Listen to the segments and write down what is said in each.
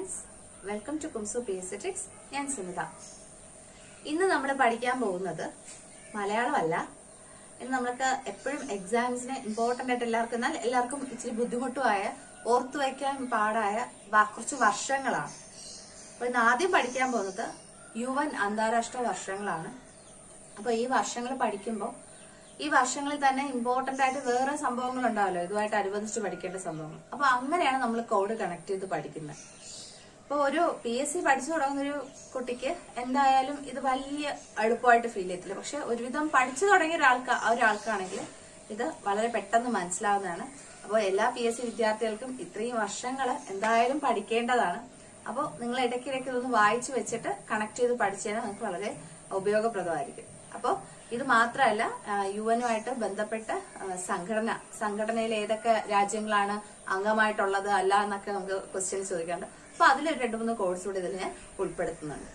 friends welcome to കുംസു P S tricks ഞാൻ സുനിത ഇന്ന് നമ്മൾ പഠിക്കാൻ പോകുന്നത് മലയാളമല്ല ഇന്ന് നമ്മൾക്ക് എപ്പോഴും എക്സാംസിന് ഇമ്പോർട്ടന്റ് ആയിട്ട് എല്ലാവർക്കും എന്നാൽ എല്ലാവർക്കും ഇച്ചിരി ബുദ്ധിമുട്ടുമായ ഓർത്തു വയ്ക്കാൻ പാടായ വ- കുറച്ച് വർഷങ്ങളാണ് അപ്പൊ ഇന്ന് ആദ്യം പഠിക്കാൻ പോകുന്നത് യുവൻ അന്താരാഷ്ട്ര വർഷങ്ങളാണ് അപ്പൊ ഈ വർഷങ്ങൾ പഠിക്കുമ്പോൾ ഈ വർഷങ്ങളിൽ തന്നെ ഇമ്പോർട്ടന്റ് ആയിട്ട് വേറെ സംഭവങ്ങൾ ഉണ്ടാവല്ലോ ഇതുമായിട്ട് അനുബന്ധിച്ച് പഠിക്കേണ്ട സംഭവങ്ങൾ അപ്പൊ അങ്ങനെയാണ് നമ്മൾ കോഡ് കണക്ട് ചെയ്ത് പഠിക്കുന്നത് അപ്പൊ ഒരു പി എസ് സി പഠിച്ചു തുടങ്ങുന്ന ഒരു കുട്ടിക്ക് എന്തായാലും ഇത് വലിയ എളുപ്പമായിട്ട് ഫീൽ ചെയ്യത്തില്ല പക്ഷെ ഒരുവിധം പഠിച്ചു തുടങ്ങിയ ഒരാൾക്ക് ഒരാൾക്കാണെങ്കിൽ ഇത് വളരെ പെട്ടെന്ന് മനസ്സിലാവുന്നതാണ് അപ്പോൾ എല്ലാ പി എസ് സി വിദ്യാർത്ഥികൾക്കും ഇത്രയും വർഷങ്ങൾ എന്തായാലും പഠിക്കേണ്ടതാണ് അപ്പോൾ നിങ്ങൾ ഇടയ്ക്കിടയ്ക്ക് ഇതൊന്ന് വായിച്ചു വെച്ചിട്ട് കണക്ട് ചെയ്ത് പഠിച്ചു കഴിഞ്ഞാൽ നിങ്ങൾക്ക് വളരെ ഉപയോഗപ്രദമായിരിക്കും അപ്പോൾ ഇത് മാത്രമല്ല യു എനുമായിട്ട് ബന്ധപ്പെട്ട ആ, സംഘടന സംഘടനയിൽ ഏതൊക്കെ രാജ്യങ്ങളാണ് അംഗമായിട്ടുള്ളത് അല്ല എന്നൊക്കെ നമുക്ക് ക്വസ്റ്റ്യൻസ് ചോദിക്കാറുണ്ട് അപ്പൊ അതിലൊരു രണ്ട് മൂന്ന് കോഴ്സ് കൂടി ഇതിൽ ഞാൻ ഉൾപ്പെടുത്തുന്നുണ്ട്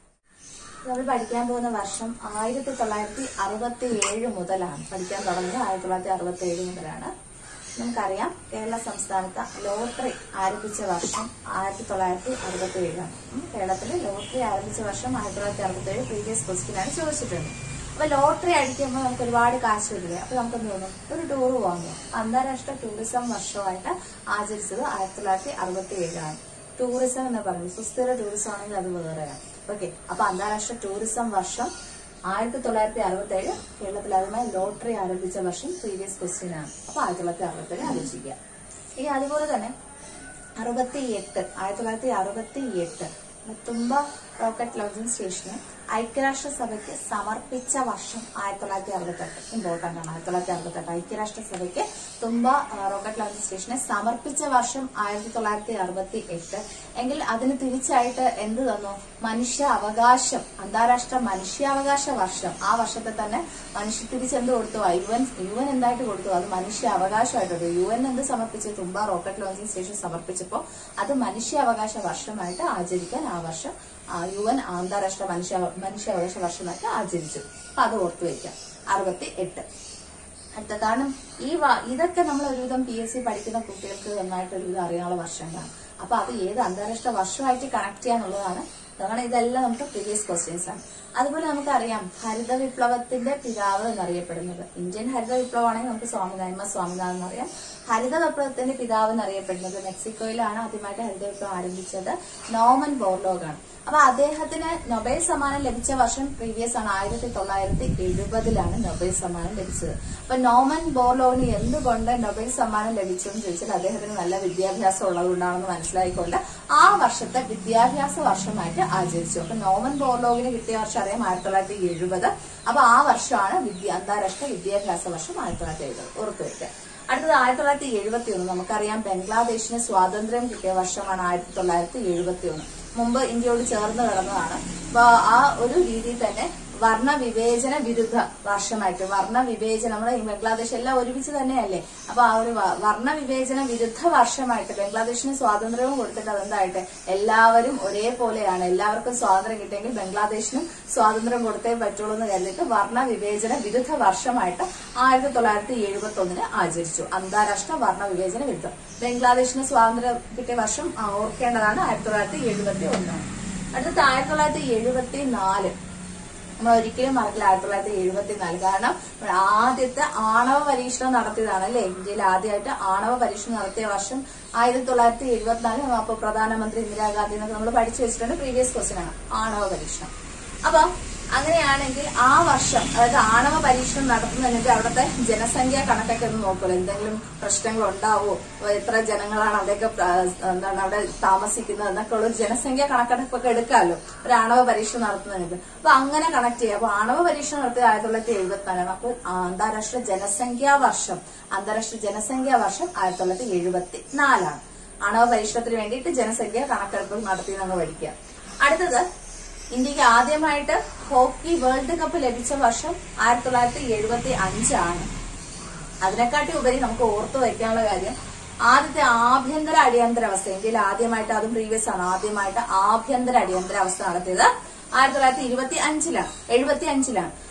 നമ്മൾ പഠിക്കാൻ പോകുന്ന വർഷം ആയിരത്തി തൊള്ളായിരത്തി അറുപത്തി ഏഴ് മുതലാണ് പഠിക്കാൻ തുടങ്ങുന്നത് ആയിരത്തി തൊള്ളായിരത്തി അറുപത്തി ഏഴ് മുതലാണ് നമുക്കറിയാം കേരള സംസ്ഥാനത്ത് ലോട്ടറി ആരംഭിച്ച വർഷം ആയിരത്തി തൊള്ളായിരത്തി അറുപത്തി ഏഴാണ് കേരളത്തിൽ ലോട്ടറി ആരംഭിച്ച വർഷം ആയിരത്തി തൊള്ളായിരത്തി അറുപത്തി ഏഴ് പ്രീവിയസ് ക്വസ്റ്റിനാണ് ചോദിച്ചിട്ടുണ്ട് അപ്പൊ ലോട്ടറി അടിക്കുമ്പോൾ നമുക്ക് ഒരുപാട് കാശ് വരിക അപ്പൊ നമുക്ക് എന്ത് തോന്നും ഒരു ടൂർ വാങ്ങും അന്താരാഷ്ട്ര ടൂറിസം വർഷമായിട്ട് ആചരിച്ചത് ആയിരത്തി തൊള്ളായിരത്തി അറുപത്തി ഏഴാണ് ടൂറിസം എന്ന് പറയുന്നത് സുസ്ഥിര ടൂറിസം ആണെങ്കിൽ അത് വേറെയാണ് ഓക്കെ അപ്പൊ അന്താരാഷ്ട്ര ടൂറിസം വർഷം ആയിരത്തി തൊള്ളായിരത്തി അറുപത്തി ഏഴ് കേരളത്തിൽ ആദ്യമായി ലോട്ടറി ആരംഭിച്ച വർഷം പ്രീവിയസ് ക്വസ്റ്റ്യൻ ആണ് അപ്പൊ ആയിരത്തി തൊള്ളായിരത്തി അറുപത്തി ഏഴ് ആലോചിക്കുക ഇനി അതുപോലെ തന്നെ അറുപത്തി എട്ട് ആയിരത്തി തൊള്ളായിരത്തി അറുപത്തി എട്ട് തുമ്പ റോക്കറ്റ് ലോഞ്ചിങ് സ്റ്റേഷന് ഐക്യരാഷ്ട്രസഭയ്ക്ക് സമർപ്പിച്ച വർഷം ആയിരത്തി തൊള്ളായിരത്തി അറുപത്തെട്ട് ഇമ്പോർട്ടന്റ് ആണ് ആയിരത്തി തൊള്ളായിരത്തി അറുപത്തെട്ട് ഐക്യരാഷ്ട്രസഭയ്ക്ക് തുമ്പ ആ, റോക്കറ്റ് ലോഞ്ചിങ് സ്റ്റേഷനെ സമർപ്പിച്ച വർഷം ആയിരത്തി തൊള്ളായിരത്തി അറുപത്തി എട്ട് എങ്കിൽ അതിന് തിരിച്ചായിട്ട് എന്ത് തന്നു മനുഷ്യ അവകാശം അന്താരാഷ്ട്ര മനുഷ്യാവകാശ വർഷം ആ വർഷത്തെ തന്നെ മനുഷ്യ തിരിച്ചെന്ത് കൊടുത്തു യു എൻ യു എൻ എന്തായിട്ട് കൊടുത്തു അത് മനുഷ്യ അവകാശമായിട്ട് യു എൻ എന്ത് സമർപ്പിച്ചു തുമ്പ റോക്കറ്റ് ലോഞ്ചിങ് സ്റ്റേഷൻ സമർപ്പിച്ചപ്പോൾ അത് മനുഷ്യാവകാശ വർഷമായിട്ട് ആചരിക്കാൻ ആ വർഷം ആ, യു എൻ അന്താരാഷ്ട്ര മനുഷ്യ മനുഷ്യാവകാശ വർഷമായിട്ട് ആചരിച്ചു അപ്പൊ അത് ഓർത്തു വയ്ക്കാം അറുപത്തി എട്ട് അടുത്ത കാരണം ഈ വ- ഇതൊക്കെ നമ്മൾ ഒരുവിധം പി എസ് സി പഠിക്കുന്ന കുട്ടികൾക്ക് നന്നായിട്ട് ഒരുവിധം അറിയാനുള്ള വർഷങ്ങളാണ് അപ്പൊ അത് ഏത് അന്താരാഷ്ട്ര വർഷമായിട്ട് കണക്ട് ചെയ്യാന്നുള്ളതാണ് അതാണ് ഇതെല്ലാം നമുക്ക് പ്രീവിയസ് ക്വസ്റ്റ്യൻസ് ആണ് അതുപോലെ നമുക്കറിയാം ഹരിത വിപ്ലവത്തിന്റെ പിതാവ് എന്നറിയപ്പെടുന്നത് ഇന്ത്യൻ ഹരിത വിപ്ലവമാണെങ്കിൽ നമുക്ക് സ്വാമിനാഥൻ എം എസ് സ്വാമിനാഥൻ എന്നറിയാം ഹരിത വിപ്ലവത്തിന്റെ പിതാവ് എന്നറിയപ്പെടുന്നത് മെക്സിക്കോയിലാണ് ആദ്യമായിട്ട് ഹരിത വിപ്ലവം ആരംഭിച്ചത് നോമൻ ബോർലോഗ് ആണ് അപ്പൊ അദ്ദേഹത്തിന് നൊബേൽ സമ്മാനം ലഭിച്ച വർഷം പ്രീവിയസ് ആണ് ആയിരത്തി തൊള്ളായിരത്തി എഴുപതിലാണ് നൊബേൽ സമ്മാനം ലഭിച്ചത് അപ്പൊ നോമൻ ബോർലോഗിന് എന്തുകൊണ്ട് നൊബേൽ സമ്മാനം ലഭിച്ചു എന്ന് ചോദിച്ചാൽ അദ്ദേഹത്തിന് നല്ല വിദ്യാഭ്യാസം ഉള്ളതുകൊണ്ടാണെന്ന് മനസ്സിലായിക്കൊണ്ട് ആ വർഷത്തെ വിദ്യാഭ്യാസ വർഷമായിട്ട് ആചരിച്ചു അപ്പൊ നോമൻ ബോർലോഗിന് കിട്ടിയ വർഷം അറിയാം ആയിരത്തി തൊള്ളായിരത്തി എഴുപത് അപ്പൊ ആ വർഷമാണ് വിദ്യ അന്താരാഷ്ട്ര വിദ്യാഭ്യാസ വർഷം ആയിരത്തി തൊള്ളായിരത്തി എഴുപത് ഓർത്തു വയ്ക്കുക അടുത്തത് ആയിരത്തി തൊള്ളായിരത്തി എഴുപത്തി ഒന്ന് നമുക്കറിയാം ബംഗ്ലാദേശിന് സ്വാതന്ത്ര്യം കിട്ടിയ വർഷമാണ് ആയിരത്തി തൊള്ളായിരത്തി എഴുപത്തി ഒന്ന് മുമ്പ് ഇന്ത്യയോട് ചേർന്ന് കിടന്നതാണ് അപ്പൊ ആ ഒരു രീതിയിൽ തന്നെ വർണ്ണ വിവേചന വിരുദ്ധ വർഷമായിട്ട് വർണ്ണ വിവേചനം നമ്മുടെ ഈ ബംഗ്ലാദേശ് എല്ലാം ഒരുമിച്ച് തന്നെയല്ലേ അപ്പൊ ആ ഒരു വ- വർണ്ണ വിവേചന വിരുദ്ധ വർഷമായിട്ട് ബംഗ്ലാദേശിന് സ്വാതന്ത്ര്യവും കൊടുത്തിട്ട് അതെന്തായിട്ട് എല്ലാവരും ഒരേപോലെയാണ് എല്ലാവർക്കും സ്വാതന്ത്ര്യം കിട്ടിയെങ്കിൽ ബംഗ്ലാദേശിനും സ്വാതന്ത്ര്യം കൊടുത്തേ പറ്റുള്ളൂ എന്ന് കരുതിയിട്ട് വർണ്ണ വിവേചന വിരുദ്ധ വർഷമായിട്ട് ആയിരത്തി തൊള്ളായിരത്തി എഴുപത്തി ഒന്നിന് ആചരിച്ചു അന്താരാഷ്ട്ര വർണ്ണ വിവേചന വിരുദ്ധം ബംഗ്ലാദേശിന് സ്വാതന്ത്ര്യം കിട്ടിയ വർഷം ആ, ഓർക്കേണ്ടതാണ് ആയിരത്തി തൊള്ളായിരത്തി എഴുപത്തി ഒന്നാണ് അടുത്തത് ആയിരത്തി തൊള്ളായിരത്തി എഴുപത്തി നാല് നമ്മൾ ഒരിക്കലും മറക്കില്ല ആയിരത്തി തൊള്ളായിരത്തി എഴുപത്തിനാല് കാരണം ആദ്യത്തെ ആണവ പരീക്ഷണം നടത്തിയതാണ് അല്ലെ ഇന്ത്യയിൽ ആദ്യമായിട്ട് ആണവ പരീക്ഷണം നടത്തിയ വർഷം ആയിരത്തി തൊള്ളായിരത്തി എഴുപത്തിനാല് അപ്പൊ പ്രധാനമന്ത്രി ഇന്ദിരാഗാന്ധി എന്നൊക്കെ നമ്മൾ പഠിച്ചു വെച്ചിട്ടുണ്ട് പ്രീവിയസ് ക്വസ്റ്റ്യൻ ആണ് ആണവ പരീക്ഷണം അപ്പൊ അങ്ങനെയാണെങ്കിൽ ആ വർഷം അതായത് ആണവ പരീക്ഷണം നടത്തുന്നതിന് അവിടുത്തെ ജനസംഖ്യ കണക്കൊക്കെ ഒന്ന് നോക്കുമല്ലോ എന്തെങ്കിലും പ്രശ്നങ്ങൾ ഉണ്ടാവോ എത്ര ജനങ്ങളാണ് അവിടെയൊക്കെ പ്ര- എന്താണ് അവിടെ താമസിക്കുന്നത് എന്നൊക്കെ ഉള്ള ഒരു ജനസംഖ്യ കണക്കെടുപ്പൊക്കെ എടുക്കാമല്ലോ ഒരു ആണവ പരീക്ഷണം നടത്തുന്നതിന് അപ്പൊ അങ്ങനെ കണക്ട് ചെയ്യാം അപ്പൊ ആണവ പരീക്ഷണം നടത്തിയത് ആയിരത്തി തൊള്ളായിരത്തി എഴുപത്തിനാലാണ് അപ്പോൾ അന്താരാഷ്ട്ര ജനസംഖ്യാ വർഷം അന്താരാഷ്ട്ര ജനസംഖ്യാ വർഷം ആയിരത്തി തൊള്ളായിരത്തി എഴുപത്തി നാലാണ് ആണവ പരീക്ഷണത്തിന് വേണ്ടിയിട്ട് ജനസംഖ്യ കണക്കെടുപ്പ് നടത്തി നമ്മൾ പഠിക്കുക അടുത്തത് ഇന്ത്യക്ക് ആദ്യമായിട്ട് ഹോക്കി വേൾഡ് കപ്പ് ലഭിച്ച വർഷം ആയിരത്തി തൊള്ളായിരത്തി എഴുപത്തി അഞ്ചാണ് അതിനെക്കാട്ടി ഉപരി നമുക്ക് ഓർത്തു വയ്ക്കാനുള്ള കാര്യം ആദ്യത്തെ ആഭ്യന്തര അടിയന്തരാവസ്ഥ ഇന്ത്യയിൽ ആദ്യമായിട്ട് അതും പ്രീവിയസ് ആണ് ആദ്യമായിട്ട് ആഭ്യന്തര അടിയന്തരാവസ്ഥ നടത്തിയത് ആയിരത്തി തൊള്ളായിരത്തി ഇരുപത്തി അഞ്ചിലാണ് എഴുപത്തി അഞ്ചിലാണ്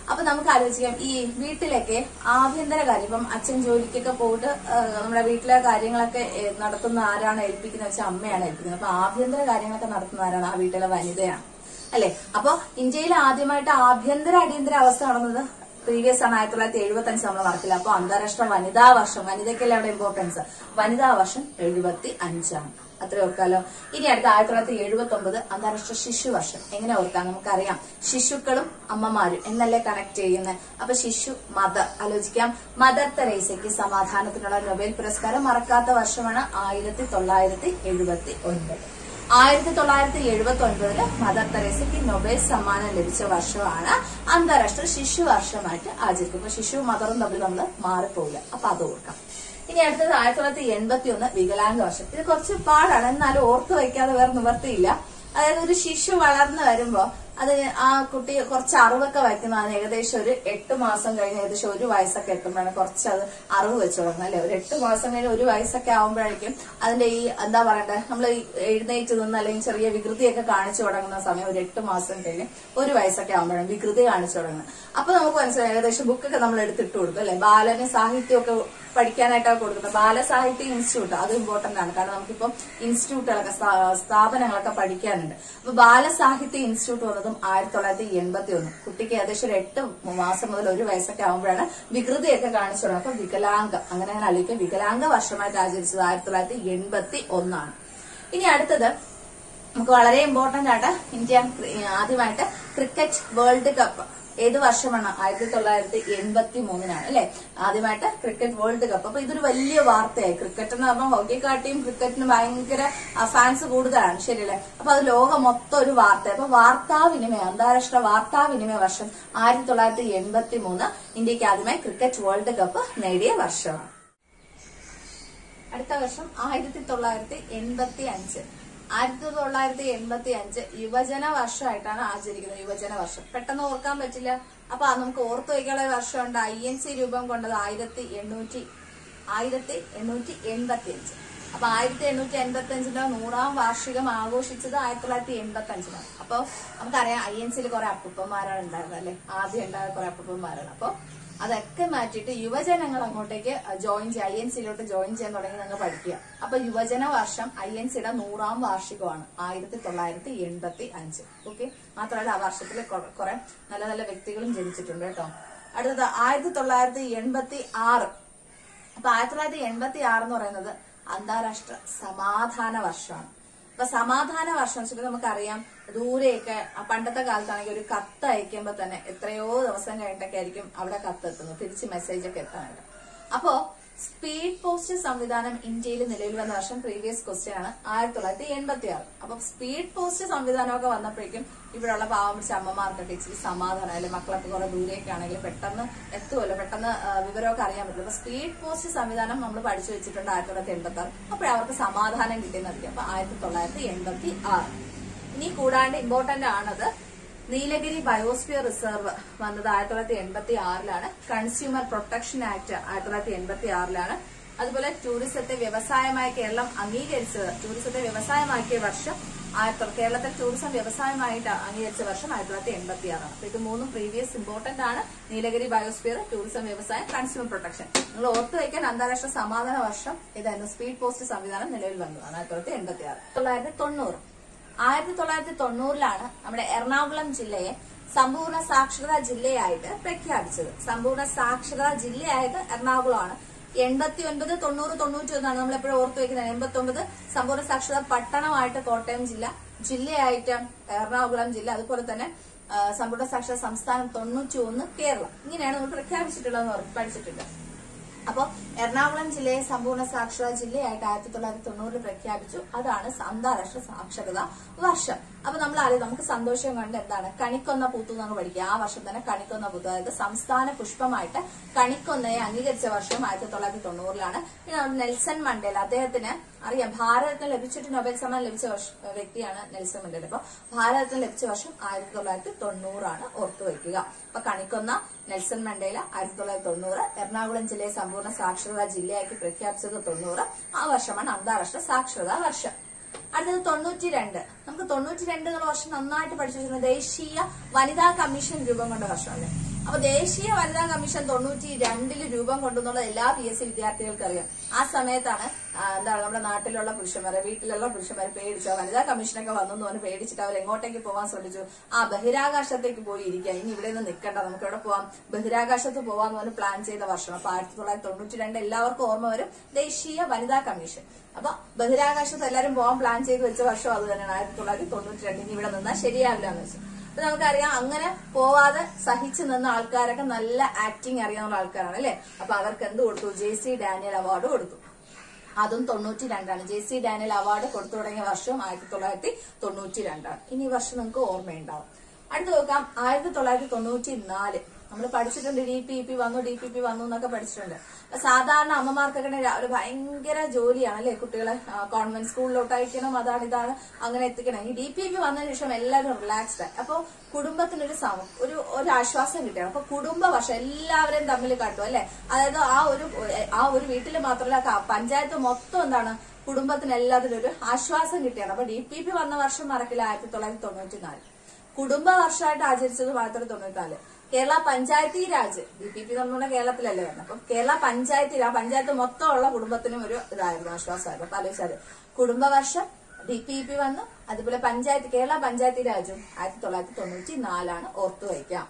അപ്പൊ നമുക്ക് ആലോചിക്കാം ഈ വീട്ടിലൊക്കെ ആഭ്യന്തര കാര്യം ഇപ്പം അച്ഛൻ ജോലിക്കൊക്കെ പോയിട്ട് ആ, നമ്മുടെ വീട്ടിലെ കാര്യങ്ങളൊക്കെ ഏ, നടത്തുന്ന ആരാണ് ഏൽപ്പിക്കുന്നത് വെച്ചാൽ അമ്മയാണ് ഏൽപ്പിക്കുന്നത് അപ്പൊ ആഭ്യന്തര കാര്യങ്ങളൊക്കെ നടത്തുന്ന ആരാണ് ആ വീട്ടിലെ വനിതയാണ് അല്ലെ അപ്പൊ ഇന്ത്യയിൽ ആദ്യമായിട്ട് ആഭ്യന്തര അടിയന്തര അവസ്ഥ നടന്നത് പ്രീവിയസ് ആണ് ആയിരത്തി തൊള്ളായിരത്തി എഴുപത്തി അഞ്ച് നമ്മൾ നടക്കില്ല അപ്പൊ അന്താരാഷ്ട്ര വനിതാ വർഷം വനിതയ്ക്കല്ലേ അവിടെ ഇമ്പോർട്ടൻസ് വനിതാ വർഷം എഴുപത്തി അഞ്ചാണ് അത്ര ഓർക്കാലോ ഇനി അടുത്ത ആയിരത്തി തൊള്ളായിരത്തി എഴുപത്തി ഒമ്പത് അന്താരാഷ്ട്ര ശിശു വർഷം എങ്ങനെ ഓർക്കാം നമുക്കറിയാം ശിശുക്കളും അമ്മമാരും എന്നല്ലേ കണക്ട് ചെയ്യുന്നത് അപ്പൊ ശിശു മദർ ആലോചിക്കാം മദർ തെരേസയ്ക്ക് സമാധാനത്തിനുള്ള നൊബേൽ പുരസ്കാരം മറക്കാത്ത വർഷമാണ് ആയിരത്തി തൊള്ളായിരത്തി എഴുപത്തി ഒൻപത് ആയിരത്തി തൊള്ളായിരത്തി എഴുപത്തി ഒൻപതില് മദർ തെരേസയ്ക്ക് നൊബേൽ സമ്മാനം ലഭിച്ച വർഷമാണ് അന്താരാഷ്ട്ര ശിശു വർഷമായിട്ട് ആചരിക്കും അപ്പൊ ശിശു മദറും തമ്മിൽ നമ്മൾ മാറിപ്പോകില്ല അപ്പൊ അത് ഓർക്കാം ഇനി അടുത്തത് ആയിരത്തി തൊള്ളായിരത്തി എൺപത്തി ഒന്ന് വികലാംഗ വർഷം ഇത് കുറച്ച് പാടാണ് എന്നാലും ഓർത്ത് വയ്ക്കാതെ വേറെ നിവർത്തിയില്ല അതായത് ഒരു ശിശു വളർന്നു വരുമ്പോ അത് ആ കുട്ടി കുറച്ച് അറിവൊക്കെ വയ്ക്കുന്നതാണ് ഏകദേശം ഒരു എട്ട് മാസം കഴിഞ്ഞ് ഏകദേശം ഒരു വയസ്സൊക്കെ എത്തുമ്പോഴാണ് കുറച്ച് അത് അറിവ് വെച്ച് തുടങ്ങുന്നത് അല്ലെ ഒരു എട്ട് മാസം കഴിഞ്ഞ് ഒരു വയസ്സൊക്കെ ആകുമ്പോഴേക്കും അതിന്റെ ഈ എന്താ പറയണ്ടേ നമ്മൾ എഴുന്നേറ്റ് നിന്ന് അല്ലെങ്കിൽ ചെറിയ വികൃതിയൊക്കെ കാണിച്ചു തുടങ്ങുന്ന സമയം ഒരു എട്ട് മാസം കഴിഞ്ഞ് ഒരു വയസ്സൊക്കെ ആകുമ്പോഴാണ് വികൃതി കാണിച്ചു തുടങ്ങുന്നത് അപ്പൊ നമുക്ക് മനസ്സിലായി ഏകദേശം ബുക്കൊക്കെ നമ്മൾ എടുത്തിട്ട് കൊടുക്കും അല്ലെ ബാലന് സാഹിത്യമൊക്കെ പഠിക്കാനായിട്ടാണ് കൊടുക്കുന്നത് ബാലസാഹിത്യ ഇൻസ്റ്റിറ്റ്യൂട്ട് അത് ഇമ്പോർട്ടന്റ് ആണ് കാരണം നമുക്കിപ്പം ഇൻസ്റ്റിറ്റ്യൂട്ടുകളൊക്കെ സ്ഥാ- സ്ഥാപനങ്ങളൊക്കെ പഠിക്കാനുണ്ട് അപ്പൊ ബാലസാഹിത്യ ഇൻസ്റ്റിറ്റ്യൂട്ട് വന്നതും ആയിരത്തി തൊള്ളായിരത്തി എൺപത്തി ഒന്ന് കുട്ടിക്ക് ഏകദേശം ഒരു എട്ട് മാസം മുതൽ ഒരു വയസ്സൊക്കെ ആകുമ്പോഴാണ് വികൃതിയൊക്കെ കാണിച്ചു തുടങ്ങുന്നത് അപ്പൊ വികലാംഗം അങ്ങനെ ഞാൻ ആലോചിക്കും വികലാംഗ വർഷമായിട്ട് ആചരിച്ചത് ആയിരത്തി തൊള്ളായിരത്തി എൺപത്തി ഒന്നാണ് ഇനി അടുത്തത് നമുക്ക് വളരെ ഇമ്പോർട്ടന്റ് ആയിട്ട് ഇന്ത്യ ആദ്യമായിട്ട് ക്രിക്കറ്റ് വേൾഡ് കപ്പ് ഏത് വർഷമാണ് ആയിരത്തി തൊള്ളായിരത്തി എൺപത്തി മൂന്നിനാണ് അല്ലെ ആദ്യമായിട്ട് ക്രിക്കറ്റ് വേൾഡ് കപ്പ് അപ്പൊ ഇതൊരു വലിയ വാർത്തയായി ക്രിക്കറ്റ് എന്ന് പറഞ്ഞാൽ ഹോക്കിക്കാട്ടിയും ക്രിക്കറ്റിന് ഭയങ്കര ഫാൻസ് കൂടുതലാണ് ശരിയല്ലേ അപ്പൊ അത് ലോകം മൊത്തം ഒരു വാർത്ത അപ്പൊ വാർത്താവിനിമയം അന്താരാഷ്ട്ര വാർത്താവിനിമയ വർഷം ആയിരത്തി തൊള്ളായിരത്തി എൺപത്തി മൂന്ന് ഇന്ത്യക്ക് ആദ്യമായി ക്രിക്കറ്റ് വേൾഡ് കപ്പ് നേടിയ വർഷമാണ് അടുത്ത വർഷം ആയിരത്തി തൊള്ളായിരത്തി എൺപത്തി അഞ്ച് ആയിരത്തി തൊള്ളായിരത്തി എൺപത്തി അഞ്ച് യുവജന വർഷമായിട്ടാണ് ആചരിക്കുന്നത് യുവജന വർഷം പെട്ടെന്ന് ഓർക്കാൻ പറ്റില്ല അപ്പൊ അത് നമുക്ക് ഓർത്തു വയ്ക്കാനുള്ള ഒരു വർഷമുണ്ട് ഐ എൻ സി രൂപം കൊണ്ടത് ആയിരത്തി എണ്ണൂറ്റി ആയിരത്തി എണ്ണൂറ്റി എൺപത്തി അഞ്ച് അപ്പൊ ആയിരത്തി എണ്ണൂറ്റി എൺപത്തി അഞ്ചിന്റെ നൂറാം വാർഷികം ആഘോഷിച്ചത് ആയിരത്തി തൊള്ളായിരത്തി എൺപത്തി അഞ്ചിലാണ് അപ്പൊ നമുക്കറിയാം ഐ എൻ സിയിൽ കുറെ അപ്പൂപ്പന്മാരാണ് ഉണ്ടായിരുന്നത് അല്ലെ ആദ്യം ഉണ്ടായ കുറെ അപ്പൂപ്പന്മാരാണ് അപ്പൊ അതൊക്കെ മാറ്റിയിട്ട് യുവജനങ്ങൾ അങ്ങോട്ടേക്ക് ജോയിൻ ചെയ്യുക ഐ എൻ സിയിലോട്ട് ജോയിൻ ചെയ്യാൻ തുടങ്ങി നിങ്ങൾ പഠിക്കുക അപ്പൊ യുവജന വർഷം ഐ എൻ സിയുടെ നൂറാം വാർഷികമാണ് ആയിരത്തി തൊള്ളായിരത്തി എൺപത്തി അഞ്ച് ഓക്കെ മാത്രമല്ല ആ വർഷത്തിൽ കുറെ നല്ല നല്ല വ്യക്തികളും ജനിച്ചിട്ടുണ്ട് കേട്ടോ അടുത്തത് ആയിരത്തി തൊള്ളായിരത്തി എൺപത്തി ആറ് അപ്പൊ ആയിരത്തി തൊള്ളായിരത്തി എൺപത്തി ആറ് എന്ന് പറയുന്നത് അന്താരാഷ്ട്ര സമാധാന വർഷമാണ് അപ്പൊ സമാധാന വർഷം വെച്ചിട്ട് നമുക്കറിയാം ദൂരെയൊക്കെ ആ പണ്ടത്തെ കാലത്താണെങ്കിൽ ഒരു കത്ത് അയക്കുമ്പോ തന്നെ എത്രയോ ദിവസം കഴിഞ്ഞിട്ടൊക്കെ ആയിരിക്കും അവിടെ കത്ത് എത്തുന്നത് തിരിച്ച് മെസ്സേജ് ഒക്കെ എത്താനായിട്ട് അപ്പോ സ്പീഡ് പോസ്റ്റ് സംവിധാനം ഇന്ത്യയിൽ നിലവിൽ വന്ന വർഷം പ്രീവിയസ് ക്വസ്റ്റ്യൻ ആണ് ആയിരത്തി തൊള്ളായിരത്തി എൺപത്തി ആറ് അപ്പൊ സ്പീഡ് പോസ്റ്റ് സംവിധാനമൊക്കെ വന്നപ്പോഴേക്കും ഇവിടെയുള്ള പാവം പിടിച്ച അമ്മമാർക്കൊക്കെ ഇച്ചിരി സമാധാനം അല്ലെ മക്കളൊക്കെ കുറെ ദൂരെയൊക്കെ ആണെങ്കിൽ പെട്ടെന്ന് എത്തുമല്ലോ പെട്ടെന്ന് ആ, വിവരമൊക്കെ അറിയാൻ പറ്റും അപ്പൊ സ്പീഡ് പോസ്റ്റ് സംവിധാനം നമ്മൾ പഠിച്ചു വെച്ചിട്ടുണ്ട് ആയിരത്തി തൊള്ളായിരത്തി എൺപത്തി ആറ് അപ്പോഴേ അവർക്ക് സമാധാനം കിട്ടുന്നതായിരിക്കും അപ്പൊ ആയിരത്തി തൊള്ളായിരത്തി എൺപത്തി ആറ് ഇനി കൂടാണ്ട് ഇമ്പോർട്ടന്റ് ആണത് നീലഗിരി ബയോസ്ഫിയർ റിസർവ് വന്നത് ആയിരത്തി തൊള്ളായിരത്തി എൺപത്തി ആറിലാണ് കൺസ്യൂമർ പ്രൊട്ടക്ഷൻ ആക്ട് ആയിരത്തി തൊള്ളായിരത്തി എൺപത്തി ആറിലാണ് അതുപോലെ ടൂറിസത്തെ വ്യവസായമായി കേരളം അംഗീകരിച്ചത് ടൂറിസത്തെ വ്യവസായമാക്കിയ വർഷം ആയിരത്തി തൊള്ള- കേരളത്തിൽ ടൂറിസം വ്യവസായമായിട്ട് അംഗീകരിച്ച വർഷം ആയിരത്തി തൊള്ളായിരത്തി എൺപത്തി ആറാണ് അപ്പൊ ഇത് മൂന്നും പ്രീവിയസ് ഇമ്പോർട്ടന്റ് ആണ് നീലഗിരി ബയോസ്ഫിയർ ടൂറിസം വ്യവസായം കൺസ്യൂമർ പ്രൊട്ടക്ഷൻ നിങ്ങൾ ഓർത്തു വയ്ക്കാൻ അന്താരാഷ്ട്ര സമാധാന വർഷം ഇതായിരുന്നു സ്പീഡ് പോസ്റ്റ് സംവിധാനം നിലവിൽ വന്നതാണ് ആയിരത്തി തൊള്ളായിരത്തി എൺപത്തി ആറ് തൊള്ളായിരത്തി തൊണ്ണൂറ് ആയിരത്തി തൊള്ളായിരത്തി തൊണ്ണൂറിലാണ് നമ്മുടെ എറണാകുളം ജില്ലയെ സമ്പൂർണ്ണ സാക്ഷരതാ ജില്ലയായിട്ട് പ്രഖ്യാപിച്ചത് സമ്പൂർണ്ണ സാക്ഷരതാ ജില്ലയായിട്ട് എറണാകുളമാണ് എൺപത്തി ഒൻപത് തൊണ്ണൂറ് തൊണ്ണൂറ്റി ഒന്നാണ് നമ്മൾ എപ്പോഴും ഓർത്തു വെക്കുന്നത് എൺപത്തി ഒമ്പത് സമ്പൂർണ്ണ സാക്ഷരതാ പട്ടണമായിട്ട് കോട്ടയം ജില്ല ജില്ലയായിട്ട് എറണാകുളം ജില്ല അതുപോലെ തന്നെ ആ, സമ്പൂർണ്ണ സാക്ഷരതാ സംസ്ഥാനം തൊണ്ണൂറ്റി ഒന്ന് കേരളം ഇങ്ങനെയാണ് നമ്മൾ പ്രഖ്യാപിച്ചിട്ടുള്ളതെന്ന് പറഞ്ഞു പഠിച്ചിട്ടുണ്ട് അപ്പോൾ എറണാകുളം ജില്ലയെ സമ്പൂർണ്ണ സാക്ഷരതാ ജില്ലയായിട്ട് ആയിരത്തി തൊള്ളായിരത്തി തൊണ്ണൂറിൽ പ്രഖ്യാപിച്ചു അതാണ് അന്താരാഷ്ട്ര സാക്ഷരതാ വർഷം അപ്പൊ നമ്മൾ അറിയാം നമുക്ക് സന്തോഷം കൊണ്ട് എന്താണ് കണിക്കൊന്ന പൂത്തു എന്ന് പഠിക്കുക ആ വർഷം തന്നെ കണിക്കൊന്ന പൂത്തു അതായത് സംസ്ഥാന പുഷ്പമായിട്ട് കണിക്കൊന്നയെ അംഗീകരിച്ച വർഷം ആയിരത്തി തൊള്ളായിരത്തി തൊണ്ണൂറിലാണ് പിന്നെ നമ്മുടെ നെൽസൺ മണ്ടേല അദ്ദേഹത്തിന് അറിയാം ഭാരതത്തിന് ലഭിച്ചിട്ട് നൊബേൽ സമ്മാനം ലഭിച്ച വർഷ- വ്യക്തിയാണ് നെൽസൺ മണ്ടേല അപ്പൊ ഭാരതത്തിന് ലഭിച്ച വർഷം ആയിരത്തി തൊള്ളായിരത്തി തൊണ്ണൂറാണ് ഓർത്തു വയ്ക്കുക അപ്പൊ കണിക്കൊന്ന നെൽസൺ മണ്ടേല ആയിരത്തി തൊള്ളായിരത്തി തൊണ്ണൂറ് എറണാകുളം ജില്ലയെ സമ്പൂർണ്ണ സാക്ഷരതാ ജില്ലയാക്കി പ്രഖ്യാപിച്ചത് തൊണ്ണൂറ് ആ വർഷമാണ് അന്താരാഷ്ട്ര സാക്ഷരതാ വർഷം അടുത്തത് തൊണ്ണൂറ്റി രണ്ട് നമുക്ക് തൊണ്ണൂറ്റി രണ്ട് എന്നുള്ള വർഷം നന്നായിട്ട് പഠിച്ചു വെച്ചിരുന്നത് ദേശീയ വനിതാ കമ്മീഷൻ രൂപം കൊണ്ട വർഷമല്ലേ അപ്പൊ ദേശീയ വനിതാ കമ്മീഷൻ തൊണ്ണൂറ്റി രണ്ടില് രൂപം കൊണ്ടെന്നുള്ളത് എല്ലാ പി എസ് സി വിദ്യാർത്ഥികൾക്കും അറിയാം ആ സമയത്താണ് ആ, എന്താണ് നമ്മുടെ നാട്ടിലുള്ള പുരുഷന്മാരെ വീട്ടിലുള്ള പുരുഷന്മാരെ പേടിച്ചു വനിതാ കമ്മീഷനൊക്കെ വന്നു എന്ന് പറഞ്ഞ് പേടിച്ചിട്ട് അവർ എങ്ങോട്ടേക്ക് പോകാൻ ശ്രമിച്ചു ആ ബഹിരാകാശത്തേക്ക് പോയി ഇരിക്കുക ഇനി ഇവിടെ നിന്ന് നിൽക്കണ്ട നമുക്ക് എവിടെ പോവാം ബഹിരാകാശത്ത് പോവാന്ന് പറഞ്ഞ് പ്ലാൻ ചെയ്ത വർഷം അപ്പൊ ആയിരത്തി തൊള്ളായിരത്തി തൊണ്ണൂറ്റി രണ്ട് എല്ലാവർക്കും ഓർമ്മ വരും ദേശീയ വനിതാ കമ്മീഷൻ അപ്പൊ ബഹിരാകാശത്ത് എല്ലാവരും പോകാൻ പ്ലാൻ ചെയ്ത് വെച്ച വർഷം അത് തന്നെയാണ് ആയിരത്തി തൊള്ളായിരത്തി തൊണ്ണൂറ്റി രണ്ട് ഇനി ഇവിടെ നിന്നാൽ ശരിയാവില്ല എന്ന് വെച്ചു അപ്പൊ നമുക്കറിയാം അങ്ങനെ പോവാതെ സഹിച്ചു നിന്ന ആൾക്കാരൊക്കെ നല്ല ആക്ടിങ് അറിയാവുന്ന ആൾക്കാരാണ് അല്ലെ അപ്പൊ അവർക്ക് എന്ത് കൊടുത്തു ജെ സി ഡാനിയൽ അവാർഡ് കൊടുത്തു അതും തൊണ്ണൂറ്റി രണ്ടാണ് ജെ സി ഡാനിയൽ അവാർഡ് കൊടുത്തു തുടങ്ങിയ വർഷം ആയിരത്തി തൊള്ളായിരത്തി തൊണ്ണൂറ്റി രണ്ടാണ് ഇനി ഈ വർഷം നിങ്ങൾക്ക് ഓർമ്മയുണ്ടാവും അടുത്ത് നോക്കാം ആയിരത്തി തൊള്ളായിരത്തി തൊണ്ണൂറ്റി നാല് നമ്മൾ പഠിച്ചിട്ടുണ്ട് ഡി പി പി വന്നു ഡി പി പി വന്നു എന്നൊക്കെ പഠിച്ചിട്ടുണ്ട് അപ്പൊ സാധാരണ അമ്മമാർക്കൊക്കെ ഒരു ഭയങ്കര ജോലിയാണ് അല്ലെ കുട്ടികളെ ആ, കോൺവെന്റ് സ്കൂളിലോട്ട് അയക്കണം അതാണ് ഇതാണ് അങ്ങനെ എത്തിക്കണം ഈ ഡി പി പി വന്നതിന് ശേഷം എല്ലാവരും റിലാക്സ്ഡ് ആയി അപ്പൊ കുടുംബത്തിനൊരു സമ ഒരു ഒരു ആശ്വാസം കിട്ടിയാണ് അപ്പൊ കുടുംബ വർഷം എല്ലാവരെയും തമ്മിൽ കാട്ടും അല്ലെ അതായത് ആ ഒരു ആ ഒരു വീട്ടിൽ മാത്രമല്ല ക- പഞ്ചായത്ത് മൊത്തം എന്താണ് കുടുംബത്തിന് എല്ലാത്തിനും ഒരു ആശ്വാസം കിട്ടിയാണ് അപ്പൊ ഡി പി പി വന്ന വർഷം മറക്കില്ല ആയിരത്തി തൊള്ളായിരത്തി തൊണ്ണൂറ്റി നാല് കുടുംബ വർഷമായിട്ട് ആചരിച്ചത് ആയിരത്തി തൊള്ളായിരത്തി തൊണ്ണൂറ്റിനാല് Kerala Panchayati Raj D P P എന്ന് പറഞ്ഞാൽ കേരളത്തിലല്ലേ വരുന്നത് അപ്പം കേരള പഞ്ചായത്തി രാ പഞ്ചായത്ത് മൊത്തമുള്ള കുടുംബത്തിനും ഒരു ഇതായിരുന്നു ആശ്വാസമായിരുന്നു അപ്പൊ ആലോചിച്ചാല് കുടുംബ വർഷം ഡി പി പി വന്നു അതുപോലെ പഞ്ചായത്ത് കേരള പഞ്ചായത്തി രാജും ആയിരത്തി തൊള്ളായിരത്തി തൊണ്ണൂറ്റി നാലാണ് ഓർത്തു വയ്ക്കാം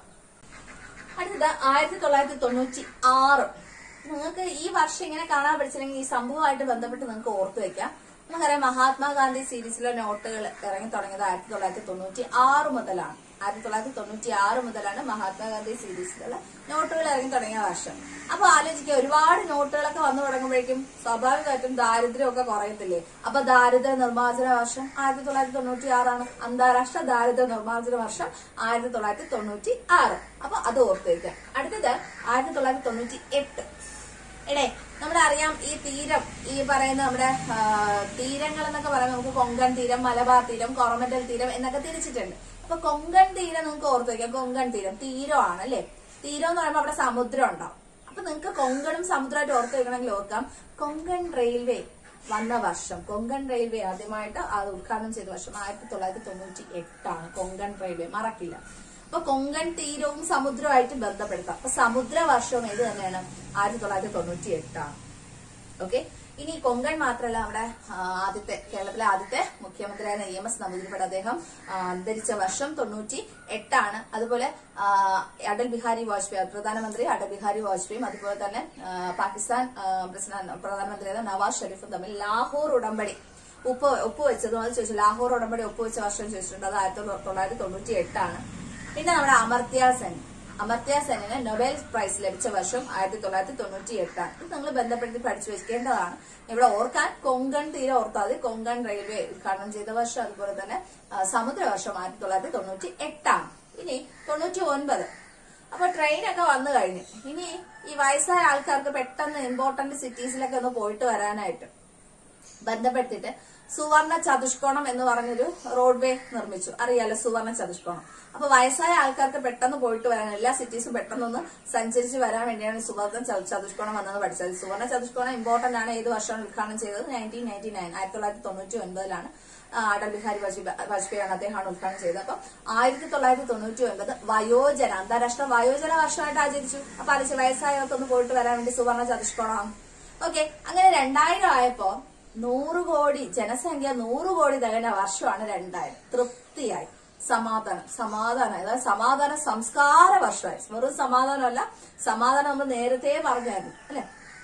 അടുത്തത് ആയിരത്തി തൊള്ളായിരത്തി തൊണ്ണൂറ്റി ആറ് നിങ്ങൾക്ക് ഈ വർഷം ഇങ്ങനെ കാണാൻ പഠിച്ചില്ലെങ്കിൽ ഈ സംഭവമായിട്ട് ബന്ധപ്പെട്ട് നിങ്ങൾക്ക് ഓർത്തു വെക്കാം നമുക്കറിയാം മഹാത്മാഗാന്ധി സീരീസിലെ നോട്ടുകൾ ഇറങ്ങി തുടങ്ങിയത് ആയിരത്തി തൊള്ളായിരത്തി തൊണ്ണൂറ്റി ആറ് മുതലാണ് ആയിരത്തി തൊള്ളായിരത്തി തൊണ്ണൂറ്റി ആറ് മുതലാണ് മഹാത്മാഗാന്ധി സീരീസിലുള്ള നോട്ടുകൾ ഇറങ്ങി തുടങ്ങിയ വർഷം അപ്പൊ ആലോചിക്കുക ഒരുപാട് നോട്ടുകളൊക്കെ വന്നു തുടങ്ങുമ്പോഴേക്കും സ്വാഭാവികമായിട്ടും ദാരിദ്ര്യമൊക്കെ കുറയത്തില്ലേ അപ്പൊ ദാരിദ്ര്യ നിർമ്മാർജ്ജന വർഷം ആയിരത്തി തൊള്ളായിരത്തി തൊണ്ണൂറ്റി ആറാണ് അന്താരാഷ്ട്ര ദാരിദ്ര്യ നിർമ്മാർജ്ജന വർഷം ആയിരത്തി തൊള്ളായിരത്തി തൊണ്ണൂറ്റി ആറ് അപ്പൊ അത് ഓർത്ത് വയ്ക്കാം അടുത്തത് ആയിരത്തി തൊള്ളായിരത്തി തൊണ്ണൂറ്റി എട്ട് എടേ നമ്മുടെ അറിയാം ഈ തീരം ഈ പറയുന്ന നമ്മുടെ ആ, തീരങ്ങൾ എന്നൊക്കെ പറയുമ്പോൾ നമുക്ക് കൊങ്കൺ തീരം മലബാർ തീരം കോറമന്റൽ തീരം എന്നൊക്കെ തിരിച്ചിട്ടുണ്ട് അപ്പൊ കൊങ്കൺ തീരം നിങ്ങൾക്ക് ഓർത്ത് വയ്ക്കാം കൊങ്കൺ തീരം തീരമാണ് അല്ലെ തീരം എന്ന് പറയുമ്പോൾ അവിടെ സമുദ്രം ഉണ്ടാവും അപ്പൊ നിങ്ങൾക്ക് കൊങ്കണും സമുദ്രമായിട്ട് ഓർത്ത് വെക്കണമെങ്കിൽ ഓർക്കാം കൊങ്കൺ റെയിൽവേ വന്ന വർഷം കൊങ്കൺ റെയിൽവേ ആദ്യമായിട്ട് അത് ഉദ്ഘാടനം ചെയ്ത വർഷം ആയിരത്തി തൊള്ളായിരത്തി തൊണ്ണൂറ്റി എട്ടാണ് കൊങ്കൺ റെയിൽവേ മറക്കില്ല അപ്പൊ കൊങ്കൺ തീരവും സമുദ്രവുമായിട്ട് ബന്ധപ്പെടുത്താം അപ്പൊ സമുദ്ര വർഷവും ഇത് തന്നെയാണ് ആയിരത്തി തൊള്ളായിരത്തി തൊണ്ണൂറ്റി എട്ടാണ് ഓക്കെ ഇനി കൊങ്കൺ മാത്രമല്ല നമ്മുടെ ആ, ആദ്യത്തെ കേരളത്തിലെ ആദ്യത്തെ മുഖ്യമന്ത്രിയായ ഇ എം എസ് നമ്പൂതിരിപ്പാട് അദ്ദേഹം ആ, അന്തരിച്ച വർഷം തൊണ്ണൂറ്റി എട്ടാണ് അതുപോലെ ആ, അടൽ ബിഹാരി വാജ്പേയി പ്രധാനമന്ത്രി അടൽ ബിഹാരി വാജ്പേയിയും അതുപോലെ തന്നെ ആ, പാകിസ്ഥാൻ ആ, പ്രസിഡന്റ് പ്രധാനമന്ത്രിയായ നവാസ് ഷെരീഫും തമ്മിൽ ലാഹോർ ഉടമ്പടി ഉപ്പ് ഒപ്പുവെച്ചതും അത് ചോദിച്ചു ലാഹോർ ഉടമ്പടി ഒപ്പുവെച്ച വർഷം ചോദിച്ചിട്ടുണ്ട് അത് ആയിരത്തി തൊള്ളായിരത്തി തൊണ്ണൂറ്റി എട്ടാണ് പിന്നെ നമ്മുടെ അമർത്യ സെൻ അമർത്യ സെന്നിന് നൊബേൽ പ്രൈസ് ലഭിച്ച വർഷം ആയിരത്തി തൊള്ളായിരത്തി തൊണ്ണൂറ്റി എട്ടാണ് ഇത് നിങ്ങൾ ബന്ധപ്പെടുത്തി പഠിച്ചു വെക്കേണ്ടതാണ് ഇവിടെ ഓർക്കാൻ കൊങ്കൺ തീരെ ഓർത്താൽ മതി കൊങ്കൺ റെയിൽവേ ഉദ്ഘാടനം ചെയ്ത വർഷം അതുപോലെ തന്നെ ആ, സമുദ്ര വർഷം ആയിരത്തി തൊള്ളായിരത്തി തൊണ്ണൂറ്റി എട്ടാണ് ഇനി തൊണ്ണൂറ്റി ഒൻപത് അപ്പൊ ട്രെയിനൊക്കെ വന്നു കഴിഞ്ഞു ഇനി ഈ വയസ്സായ ആൾക്കാർക്ക് പെട്ടെന്ന് ഇമ്പോർട്ടന്റ് സിറ്റീസിലൊക്കെ ഒന്ന് പോയിട്ട് വരാനായിട്ട് ബന്ധപ്പെടുത്തിയിട്ട് സുവർണ ചതുഷ്കോണം എന്ന് പറഞ്ഞൊരു റോഡ് വേ നിർമ്മിച്ചു അറിയാലോ സുവർണ ചതുഷ്കോണം അപ്പൊ വയസ്സായ ആൾക്കാർക്ക് പെട്ടെന്ന് പോയിട്ട് വരാൻ എല്ലാ സിറ്റീസും പെട്ടെന്നൊന്ന് സഞ്ചരിച്ച് വരാൻ വേണ്ടിയാണ് ഈ സുവർണ ച- ചതുഷ്കോണം വന്നത് പഠിച്ചത് സുവർണ ചതുഷ്കോണം ഇമ്പോർട്ടന്റ് ആണ് ഏത് വർഷമാണ് ഉദ്ഘാടനം ചെയ്തത് നയൻറ്റീൻ നയൻറ്റി നയൻ ആയിരത്തി തൊള്ളായിരത്തി തൊണ്ണൂറ്റി ഒൻപതിലാണ് ആ, അടൽ ബിഹാരി വാജ്പേയി വാജ്പേയിയാണ് അദ്ദേഹമാണ് ഉദ്ഘാടനം ചെയ്തത് അപ്പൊ ആയിരത്തി തൊള്ളായിരത്തി തൊണ്ണൂറ്റി ഒൻപത് വയോജന അന്താരാഷ്ട്ര വയോജന വർഷമായിട്ട് ആചരിച്ചു അപ്പൊ അലച്ച് വയസ്സായവർക്കൊന്ന് പോയിട്ട് വരാൻ വേണ്ടി സുവർണ ചതുഷ്കോണം ഓക്കെ അങ്ങനെ രണ്ടായിരം ആയപ്പോ നൂറ് കോടി ജനസംഖ്യ നൂറ് കോടി തികഞ്ഞ വർഷമാണ് രണ്ടായിരം തൃപ്തിയായി സമാധാനം സമാധാനം അതായത് സമാധാന സംസ്കാര വർഷമായി വെറും സമാധാനമല്ല സമാധാനം നമ്മൾ നേരത്തെ പറഞ്ഞായിരുന്നു അല്ലെ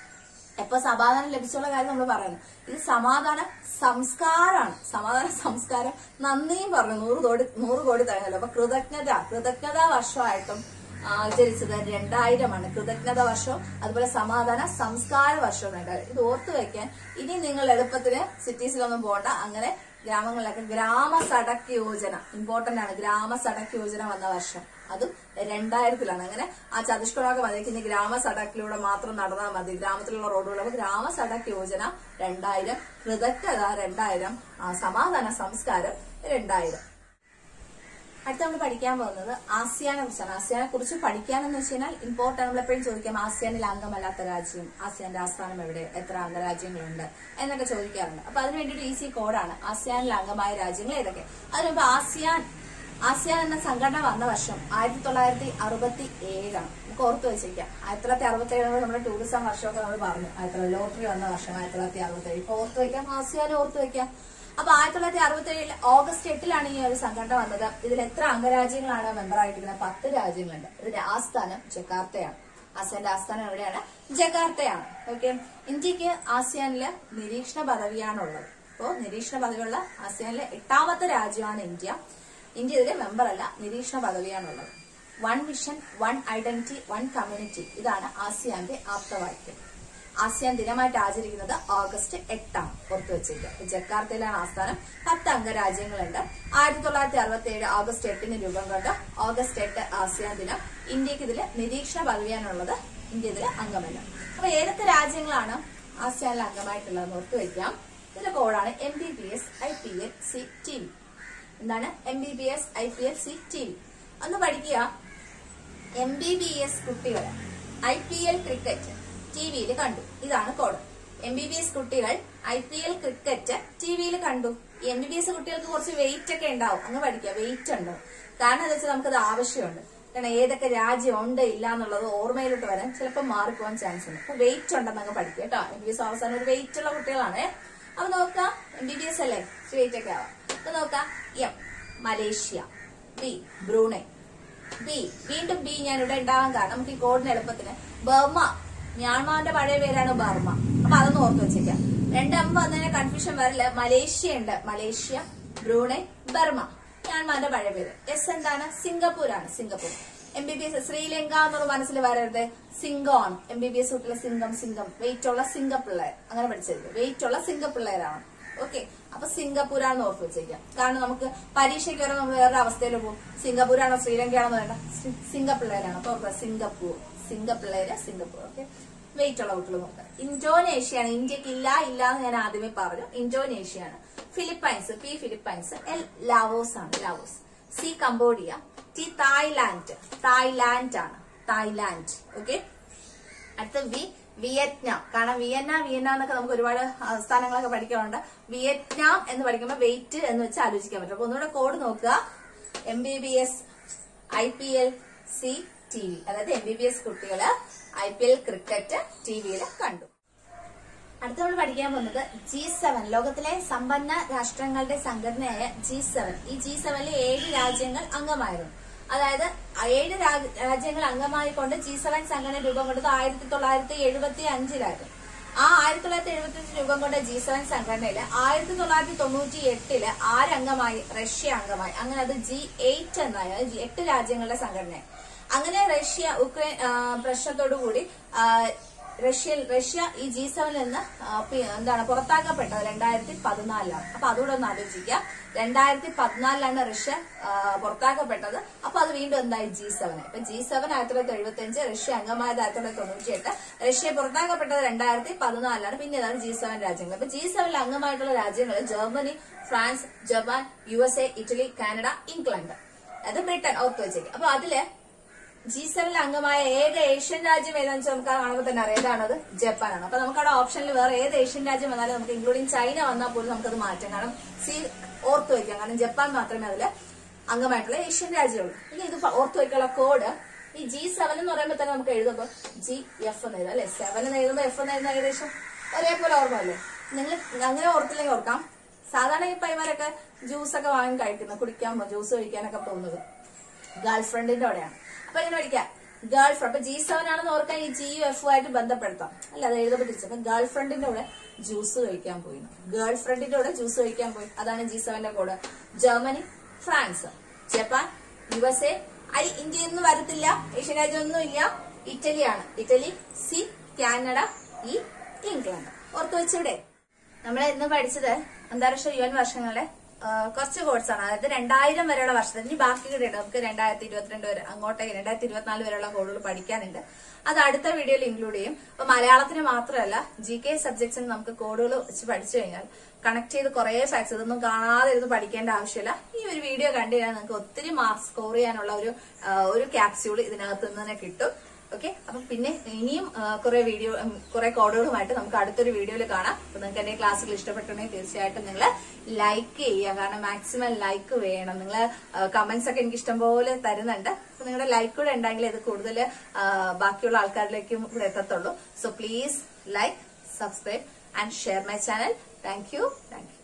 എപ്പോ സമാധാനം ലഭിച്ചുള്ള കാര്യം നമ്മൾ പറയുന്നു ഇത് സമാധാന സംസ്കാരമാണ് സമാധാന സംസ്കാരം നന്ദിയും പറഞ്ഞു നൂറ് കോടി നൂറ് കോടി തികഞ്ഞല്ലോ അപ്പൊ കൃതജ്ഞത കൃതജ്ഞതാ വർഷമായിട്ടും ആചരിച്ചത് രണ്ടായിരമാണ് കൃതജ്ഞത വർഷവും അതുപോലെ സമാധാന സംസ്കാര വർഷവും രണ്ടായിരം ഇത് ഓർത്തു വെക്കാൻ ഇനി നിങ്ങൾ എളുപ്പത്തിന് സിറ്റീസിലൊന്നും പോകണ്ട അങ്ങനെ ഗ്രാമങ്ങളിലൊക്കെ ഗ്രാമ സടക്ക് യോജന ഇമ്പോർട്ടന്റ് ആണ് ഗ്രാമ സടക്ക് യോജന വന്ന വർഷം അതും രണ്ടായിരത്തിലാണ് അങ്ങനെ ആ ചതുഷ്കോണമൊക്കെ മതി ഇനി ഗ്രാമ സടക്കിലൂടെ മാത്രം നടന്നാൽ മതി ഗ്രാമത്തിലുള്ള റോഡുകൾ ഗ്രാമ സടക്ക് യോജന രണ്ടായിരം കൃതജ്ഞത രണ്ടായിരം ആ, സമാധാന സംസ്കാരം രണ്ടായിരം അടുത്ത നമ്മൾ പഠിക്കാൻ പോകുന്നത് ആസിയാനെ കുറിച്ചാണ് ആസിയാനെ കുറിച്ച് പഠിക്കാനെന്ന് വെച്ച് കഴിഞ്ഞാൽ ഇമ്പോർട്ടന്റ് നമ്മൾ എപ്പോഴും ചോദിക്കാം ആസിയാനിൽ അംഗമല്ലാത്ത രാജ്യം ആസിയാന്റെ ആസ്ഥാനം എവിടെ എത്ര അംഗരാജ്യങ്ങളുണ്ട് എന്നൊക്കെ ചോദിക്കാറുണ്ട് അപ്പൊ അതിന് വേണ്ടിയിട്ട് ഈസി കോഡാണ് ആസിയാനിൽ അംഗമായ രാജ്യങ്ങൾ ഏതൊക്കെ അതിനുമുമ്പ് ആസിയാൻ ആസിയാൻ എന്ന സംഘടന വന്ന വർഷം ആയിരത്തി തൊള്ളായിരത്തി അറുപത്തി ഏഴാണ് നമുക്ക് ഓർത്ത് വെച്ചിരിക്കാം ആയിരത്തി തൊള്ളായിരത്തി അറുപത്തി ഏഴ് നമ്മുടെ ടൂറിസം വർഷമൊക്കെ നമ്മൾ പറഞ്ഞു ആയിരത്തി തൊള്ളായിരത്തി ലോട്ടറി വന്ന വർഷം ആയിരത്തി തൊള്ളായിരത്തി അറുപത്തി ഏഴ് ഇപ്പൊ ഓർത്ത് വെക്കാം ആസിയാൻ ഓർത്ത് വെക്കാം അപ്പൊ ആയിരത്തി തൊള്ളായിരത്തി അറുപത്തി ഏഴിൽ ഓഗസ്റ്റ് എട്ടിലാണ് ഈ ഒരു സംഘടന വന്നത് ഇതിൽ എത്ര അംഗരാജ്യങ്ങളാണ് മെമ്പർ ആയിട്ടിരിക്കുന്നത് പത്ത് രാജ്യങ്ങളുണ്ട് ഇതിന്റെ ആസ്ഥാനം ജക്കാർത്തയാണ് ആസിയാന്റെ ആസ്ഥാനം എവിടെയാണ് ജക്കാർത്തയാണ് ഓക്കെ ഇന്ത്യക്ക് ആസിയാനിലെ നിരീക്ഷണ പദവിയാണുള്ളത് അപ്പോ നിരീക്ഷണ പദവിയുള്ള ആസിയാനിലെ എട്ടാമത്തെ രാജ്യമാണ് ഇന്ത്യ ഇന്ത്യ ഇതിലെ മെമ്പർ അല്ല നിരീക്ഷണ പദവിയാണുള്ളത് one vision one identity one community ഇതാണ് ആസിയാന്റെ ആപ്തവാക്യം ആസിയാൻ ദിനമായിട്ട് ആചരിക്കുന്നത് ഓഗസ്റ്റ് എട്ടാണ് പുറത്തു വെച്ചിരിക്കുക ജക്കാർത്തയിലാണ് ആസ്ഥാനം പത്ത് അംഗരാജ്യങ്ങളുണ്ട് ആയിരത്തി തൊള്ളായിരത്തി അറുപത്തി ഏഴ് ഓഗസ്റ്റ് എട്ടിന് രൂപം കൊണ്ട് ഓഗസ്റ്റ് എട്ട് ആസിയാൻ ദിനം ഇന്ത്യക്ക് ഇതില് നിരീക്ഷണ പദവിയാണുള്ളത് ഇന്ത്യ ഇതില് അംഗമല്ല അപ്പൊ ഏതൊക്കെ രാജ്യങ്ങളാണ് ആസിയാനിൽ അംഗമായിട്ടുള്ളത് ഓർത്തു വെക്കാം ഇതിന്റെ കോഡാണ് M B B S I P L C T V എന്താണ് M B B S I P L C T V ഒന്ന് പഠിക്കുക എം ബി ബി എസ് കുട്ടികൾ I P L cricket T വിയിൽ കണ്ടു ഇതാണ് കോഡ് എം ബി ബി എസ് കുട്ടികൾ I P L cricket T വിയിൽ കണ്ടു എം ബി ബി എസ് കുട്ടികൾക്ക് കുറച്ച് വെയിറ്റ് ഒക്കെ ഉണ്ടാവും അങ്ങ് പഠിക്കുക വെയിറ്റ് ഉണ്ട് കാരണം എന്താ വെച്ചാൽ നമുക്കത് ആവശ്യമുണ്ട് കാരണം ഏതൊക്കെ രാജ്യം ഉണ്ട് ഇല്ല എന്നുള്ളത് ഓർമ്മയിലോട്ട് വരാൻ ചിലപ്പോൾ മാറിപ്പോകാൻ ചാൻസ് ഉണ്ട് അപ്പൊ വെയിറ്റ് ഉണ്ടെന്ന് അങ്ങ് പഠിക്കുക കേട്ടോ എം ബി ബി എസ് അവസാനം ഒരു വെയിറ്റ് ഉള്ള കുട്ടികളാണ് അപ്പൊ നോക്കാം എം ബി ബി എസ് അല്ലേ വെയിറ്റ് ഒക്കെ ആവാം അപ്പൊ നോക്കാം M Malaysia B Brunei B വീണ്ടും ബി ഞാൻ ഇവിടെ ഉണ്ടാവാൻ കാരണം നമുക്ക് ഈ കോഡിന് എളുപ്പത്തിന് ബർമ മ്യാൻമാറിന്റെ പഴയ പേരാണ് ബർമ അപ്പൊ അതൊന്ന് ഓർത്ത് വെച്ചേക്കാം രണ്ട് എം വന്നതിന് കൺഫ്യൂഷൻ വരില്ല മലേഷ്യ ഉണ്ട് മലേഷ്യ ബ്രൂണൈ ബർമ മ്യാൻമാറിന്റെ പഴയ പേര് എസ് എന്താണ് സിംഗപ്പൂർ ആണ് Singapore M B B S Sri Lanka എന്നുള്ള മനസ്സിൽ വരരുത് സിംഗോൺ എം ബി ബി എസ് കുട്ടികളെ സിംഗം സിംഗം വെയിറ്റ് ഉള്ള സിംഗപ്പിള്ളേർ അങ്ങനെ പഠിച്ചത് വെയിറ്റ് ഉള്ള സിംഗപ്പിള്ളേരാണ് ഓക്കെ അപ്പൊ സിംഗപ്പൂരാണെന്ന് ഓർത്ത് വെച്ചേക്കാം കാരണം നമുക്ക് പരീക്ഷയ്ക്ക് വരെ നമ്മൾ വേറൊരു അവസ്ഥയിൽ പോകും സിംഗപ്പൂരാണോ ശ്രീലങ്കയാണോ വേണ്ട സി- സിംഗപ്പിള്ളേരാണ് അപ്പൊ ഓർക്കുക സിംഗപ്പൂർ സിംഗപ്പിള്ളേര് സിംഗപ്പൂർ ഓക്കെ വെയിറ്റ് ഉള്ള കുട്ടികൾ നോക്കുക ഇന്തോനേഷ്യയാണ് ഇന്ത്യക്ക് ഇല്ല ഇല്ല എന്ന് ഞാൻ ആദ്യമേ പറഞ്ഞു ഇന്തോനേഷ്യയാണ് Philippines P Philippines L Laos ആണ് Laos C Cambodia T Thailand Thailand ആണ് തായ്ലാൻഡ് ഓക്കെ അടുത്ത വി വിയറ്റ്നാം കാരണം വിയന്ന വിയന്ന എന്നൊക്കെ നമുക്ക് ഒരുപാട് ആ, സ്ഥലങ്ങളൊക്കെ പഠിക്കാറുണ്ട് വിയറ്റ്നാം എന്ന് പഠിക്കുമ്പോൾ വെയിറ്റ് എന്ന് വെച്ച് ആലോചിക്കാൻ പറ്റും അപ്പൊ ഒന്നുകൂടെ കോഡ് നോക്കുക M B B S I P L C T V അതായത് എം ബി ബി എസ് കുട്ടികള് I P L cricket T വിയിൽ കണ്ടു അടുത്ത നമ്മൾ പഠിക്കാൻ പോകുന്നത് ജി സെവൻ ലോകത്തിലെ സമ്പന്ന രാഷ്ട്രങ്ങളുടെ സംഘടനയായ ജി സെവൻ ഈ ജി സെവനിലെ ഏഴ് രാജ്യങ്ങൾ അംഗമായിരുന്നു അതായത് ഏഴ് രാ- രാജ്യങ്ങൾ അംഗമായിക്കൊണ്ട് ജി സെവൻ സംഘടന രൂപം കൊണ്ടത് ആയിരത്തി തൊള്ളായിരത്തി എഴുപത്തി അഞ്ചിലായിരുന്നു ആ ആയിരത്തി തൊള്ളായിരത്തി എഴുപത്തി അഞ്ച് രൂപം കൊണ്ട ജി സെവൻ സംഘടനയില് ആയിരത്തി തൊള്ളായിരത്തി തൊണ്ണൂറ്റി എട്ടില് ആരംഗമായി റഷ്യ അംഗമായി അങ്ങനെ അത് ജി എയ്റ്റ് എന്നായി അത് ജി- എട്ട് രാജ്യങ്ങളുടെ സംഘടനയായി അങ്ങനെ റഷ്യ ഉക്രൈൻ ആ, പ്രശ്നത്തോടുകൂടി ആ, റഷ്യ റഷ്യ ഈ ജി സെവനിൽ നിന്ന് ആ, പി- എന്താണ് പുറത്താക്കപ്പെട്ടത് രണ്ടായിരത്തി പതിനാലിലാണ് അപ്പൊ അതുകൂടെ ഒന്ന് ആലോചിക്കുക രണ്ടായിരത്തി പതിനാലിലാണ് റഷ്യ ആ, പുറത്താക്കപ്പെട്ടത് അപ്പൊ അത് വീണ്ടും എന്തായി ജി സെവൻ ഇപ്പൊ ജി സെവൻ ആയിരത്തി തൊള്ളായിരത്തി എഴുപത്തി അഞ്ച് റഷ്യ അംഗമായത് ആയിരത്തി തൊള്ളായിരത്തി തൊണ്ണൂറ്റി എട്ട് റഷ്യ പുറത്താക്കപ്പെട്ടത് രണ്ടായിരത്തി പതിനാലിലാണ് പിന്നെ ഏതാണ് ജി സെവൻ രാജ്യങ്ങൾ അപ്പൊ ജി സെവനിൽ അംഗമായിട്ടുള്ള രാജ്യങ്ങൾ Germany France Japan U S A Italy Canada England അത് ബ്രിട്ടൻ ഓർത്ത് വെച്ചേക്കും അപ്പൊ അതില് ജി സെവനിൽ അംഗമായ ഏത് ഏഷ്യൻ രാജ്യം ഏതാണെന്ന് വെച്ചാൽ നമുക്ക് കാണുമ്പോൾ തന്നെ അറിയാം ഏതാണത് ജപ്പാനാണ് അപ്പൊ നമുക്ക് അവിടെ ഓപ്ഷനിൽ വേറെ ഏത് ഏഷ്യൻ രാജ്യം വന്നാലും നമുക്ക് ഇൻക്ലൂഡിങ് ചൈന വന്നാൽ പോലും നമുക്കത് മാറ്റാം കാരണം സി ഓർത്ത് വയ്ക്കാം കാരണം ജപ്പാൻ മാത്രമേ അതിൽ അംഗമായിട്ടുള്ള ഏഷ്യൻ രാജ്യമുള്ളൂ ഇനി ഇത് പ- ഓർത്ത് വയ്ക്കാനുള്ള കോഡ് ഈ ജി സെവൻ എന്ന് പറയുമ്പോൾ തന്നെ നമുക്ക് എഴുതുമ്പോൾ ജി എഫ് എന്ന് എഴുതാം അല്ലെ സെവൻ എന്ന് എഴുതുമ്പോൾ എഫ് എന്ന് എഴുതുന്ന ഏകദേശം ഒരേപോലെ ഓർമ്മ അല്ലേ നിങ്ങൾ അങ്ങനെ ഓർത്തില്ലെങ്കിൽ ഓർക്കാം സാധാരണ ഈ പൈമാരൊക്കെ ജ്യൂസൊക്കെ വാങ്ങി കഴിക്കുന്നത് കുടിക്കാൻ ജ്യൂസ് കഴിക്കാനൊക്കെ പോകുന്നത് ഗേൾ ഫ്രണ്ടിന്റെ അവിടെയാണ് അപ്പൊ ഇങ്ങനെ പഠിക്കാം ഗേൾ ഫ്രണ്ട് അപ്പൊ ജി സെവൻ ആണെന്ന് ഓർക്കാൻ ഈ ജി എഫ് ആയിട്ട് ബന്ധപ്പെടുത്താം അല്ല അത് എഴുതുമ്പോൾ തിരിച്ചു അപ്പൊ ഗേൾ ഫ്രണ്ടിന്റെ കൂടെ ജ്യൂസ് കഴിക്കാൻ പോയി ഗേൾ ഫ്രണ്ടിന്റെ കൂടെ ജ്യൂസ് കഴിക്കാൻ പോയി അതാണ് ജി സെവന്റെ code Germany France Japan U S A I ഇന്ത്യയിൽ നിന്ന് വരത്തില്ല ഏഷ്യൻ രാജ്യമൊന്നും ഇല്ല ഇറ്റലിയാണ് Italy C Canada E England ഓർത്തു വെച്ചിവിടെ നമ്മൾ ഇന്ന് പഠിച്ചത് അന്താരാഷ്ട്ര യു എൻ വർഷങ്ങളെ ആ, കുറച്ച് കോഴ്സാണ് അതായത് രണ്ടായിരം വരെയുള്ള വർഷത്തിൽ ഇനി ബാക്കി കൂടെ ഉണ്ട് നമുക്ക് രണ്ടായിരത്തി ഇരുപത്തിരണ്ട് വരെ അങ്ങോട്ടേക്ക് രണ്ടായിരത്തി ഇരുപത്തിനാല് വരെയുള്ള കോഡുകൾ പഠിക്കാനുണ്ട് അത് അടുത്ത വീഡിയോയിൽ ഇൻക്ലൂഡ് ചെയ്യും അപ്പൊ മലയാളത്തിന് മാത്രമല്ല ജി കെ സബ്ജക്ട്സിന് നമുക്ക് കോഡുകൾ വെച്ച് പഠിച്ചു കഴിഞ്ഞാൽ കണക്ട് ചെയ്ത് കുറെ ഫാക്ട്സ് ഇതൊന്നും കാണാതെ ഇരുന്ന് പഠിക്കേണ്ട ആവശ്യമില്ല ഈ ഒരു വീഡിയോ കണ്ടു കഴിഞ്ഞാൽ നിങ്ങൾക്ക് ഒത്തിരി മാർക്ക് സ്കോർ ചെയ്യാനുള്ള ഒരു ആ, ഒരു ക്യാപ്സ്യൂൾ ഇതിനകത്ത് നിന്ന് തന്നെ കിട്ടും ഓക്കെ അപ്പൊ പിന്നെ ഇനിയും ആ, കുറെ വീഡിയോ ഉം, കുറെ കോഡുകളുമായിട്ട് നമുക്ക് അടുത്തൊരു വീഡിയോയിൽ കാണാം അപ്പൊ നിങ്ങൾക്ക് എന്റെ ക്ലാസ്സുകൾ ഇഷ്ടപ്പെട്ടുണ്ടെങ്കിൽ തീർച്ചയായിട്ടും നിങ്ങൾ ലൈക്ക് ചെയ്യുക കാരണം മാക്സിമം ലൈക്ക് വേണം നിങ്ങൾ കമന്റ്സ് ഒക്കെ എനിക്ക് ഇഷ്ടംപോലെ തരുന്നുണ്ട് അപ്പൊ നിങ്ങളുടെ ലൈക്ക് കൂടെ ഉണ്ടെങ്കിൽ ഇത് കൂടുതൽ ബാക്കിയുള്ള ആൾക്കാരിലേക്കും കൂടെ എത്തത്തുള്ളൂ so please like subscribe and share my channel thank you thank U